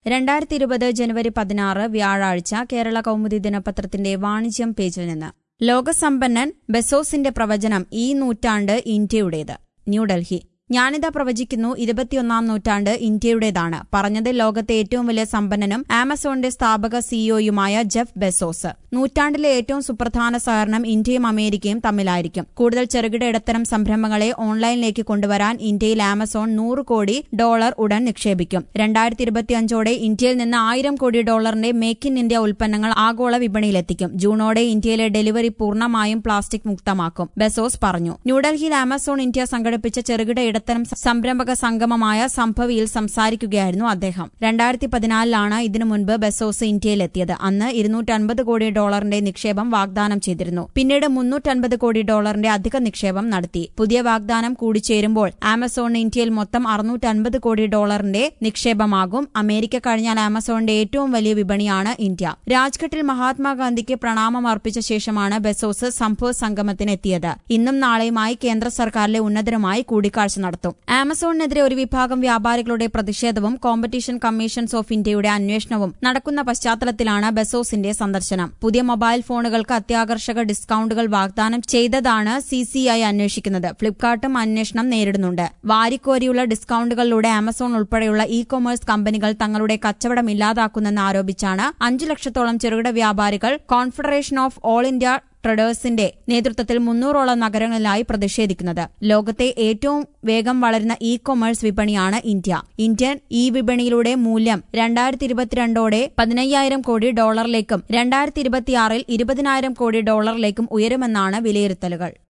രണ്ടായിരത്തി ഇരുപത് ജനുവരി പതിനാറ് വ്യാഴാഴ്ച കേരള കൗമുദി ദിനപത്രത്തിന്റെ വാണിജ്യം പേജിൽ നിന്ന് ലോകസമ്പന്നൻ ബെസോസിന്റെ പ്രവചനം ഈ നൂറ്റാണ്ട് ഇന്ത്യയുടേത് ന്യൂഡൽഹി ഞാനിതാ പ്രവചിക്കുന്നു ഇരുപത്തിയൊന്നാം നൂറ്റാണ്ട് ഇന്ത്യയുടേതാണ് പറഞ്ഞത് ലോകത്തെ ഏറ്റവും വലിയ സമ്പന്നനും ആമസോണിന്റെ സ്ഥാപക സിഇഒയുമായ ജെഫ് ബെസോസ് നൂറ്റാണ്ടിലെ ഏറ്റവും സുപ്രധാന സഹകരണം ഇന്ത്യയും അമേരിക്കയും തമ്മിലായിരിക്കും കൂടുതൽ ചെറുകിട ഇടത്തരം സംരംഭങ്ങളെ ഓൺലൈനിലേക്ക് കൊണ്ടുവരാൻ ഇന്ത്യയിൽ ആമസോൺ നൂറ് കോടി ഡോളർ ഉടൻ നിക്ഷേപിക്കും രണ്ടായിരത്തി ഇരുപത്തിയഞ്ചോടെ ഇന്ത്യയിൽ നിന്ന് ആയിരം കോടി ഡോളറിന്റെ മേക്ക് ഇൻ ഇന്ത്യ ഉൽപ്പന്നങ്ങൾ ആഗോള വിപണിയിലെത്തിക്കും ജൂണോടെ ഇന്ത്യയിലെ ഡെലിവറി പൂർണ്ണമായും പ്ലാസ്റ്റിക് മുക്തമാക്കും ബെസോസ് പറഞ്ഞു ന്യൂഡൽഹിയിൽ ആമസോൺ ഇന്ത്യ സംഘടിപ്പിച്ച ചെറുകിട ഇടത്തരം സംരംഭക സംഗമമായ സംഭവിയിൽ സംസാരിക്കുകയായിരുന്നു അദ്ദേഹം രണ്ടായിരത്തി പതിനാലിലാണ് ഇതിനു മുൻപ് ബെസോസ് ഇന്ത്യയിലെത്തിയത് അന്ന് ഇരുന്നൂറ്റൻപത് കോടി ഡോളറിന്റെ നിക്ഷേപം വാഗ്ദാനം ചെയ്തിരുന്നു പിന്നീട് മുന്നൂറ്റൻപത് കോടി ഡോളറിന്റെ അധിക നിക്ഷേപം നടത്തി പുതിയ വാഗ്ദാനം കൂടിച്ചേരുമ്പോൾ ആമസോണിന് ഇന്ത്യയിൽ മൊത്തം അറുന്നൂറ്റൻപത് കോടി ഡോളറിന്റെ നിക്ഷേപമാകും അമേരിക്ക കഴിഞ്ഞാൽ ആമസോണിന്റെ ഏറ്റവും വലിയ വിപണിയാണ് ഇന്ത്യ രാജ്ഘട്ടിൽ മഹാത്മാഗാന്ധിക്ക് പ്രണാമം അർപ്പിച്ച ശേഷമാണ് ബെസോസ് സംഭവ സംഗമത്തിന് എത്തിയത് ഇന്നും നാളെയുമായി കേന്ദ്ര സർക്കാരിലെ ഉന്നതരുമായി കൂടിക്കാഴ്ച നടത്തും ആമസോണിനെതിരെ ഒരു വിഭാഗം വ്യാപാരികളുടെ പ്രതിഷേധവും കോമ്പറ്റീഷൻ കമ്മീഷൻസ് ഓഫ് ഇന്ത്യയുടെ അന്വേഷണവും നടക്കുന്ന പശ്ചാത്തലത്തിലാണ് ബെസോസിന്റെ സന്ദർശനം പുതിയ മൊബൈൽ ഫോണുകൾക്ക് അത്യാകർഷക ഡിസ്കൌണ്ടുകൾ വാഗ്ദാനം ചെയ്തതാണ് സിസിഐ അന്വേഷിക്കുന്നത് ഫ്ലിപ്കാർട്ടും അന്വേഷണം നേരിടുന്നുണ്ട് വാരിക്കോരിയുള്ള ഡിസ്കൌണ്ടുകളിലൂടെ ആമസോൺ ഉൾപ്പെടെയുള്ള ഇ കൊമേഴ്സ് കമ്പനികൾ തങ്ങളുടെ കച്ചവടം ഇല്ലാതാക്കുന്നെന്ന് ആരോപിച്ചാണ് അഞ്ചു ലക്ഷത്തോളം ചെറുകിട വ്യാപാരികൾ കോൺഫെഡറേഷൻ ഓഫ് ഓൾ ഇന്ത്യ ട്രഡേഴ്സിന്റെ നേതൃത്വത്തിൽ മുന്നൂറോളം നഗരങ്ങളിലായി പ്രതിഷേധിക്കുന്നത് ലോകത്തെ ഏറ്റവും വേഗം വളരുന്ന ഇ കൊമേഴ്സ് വിപണിയാണ് ഇന്ത്യ ഇന്ത്യൻ ഇ വിപണിയിലൂടെ മൂല്യം രണ്ടായിരത്തി ഇരുപത്തിരണ്ടോടെ പതിനയ്യായിരം കോടി ഡോളറിലേക്കും രണ്ടായിരത്തി ഇരുപത്തിയാറിൽ ഇരുപതിനായിരം കോടി ഡോളറിലേക്കും ഉയരുമെന്നാണ് വിലയിരുത്തലുകൾ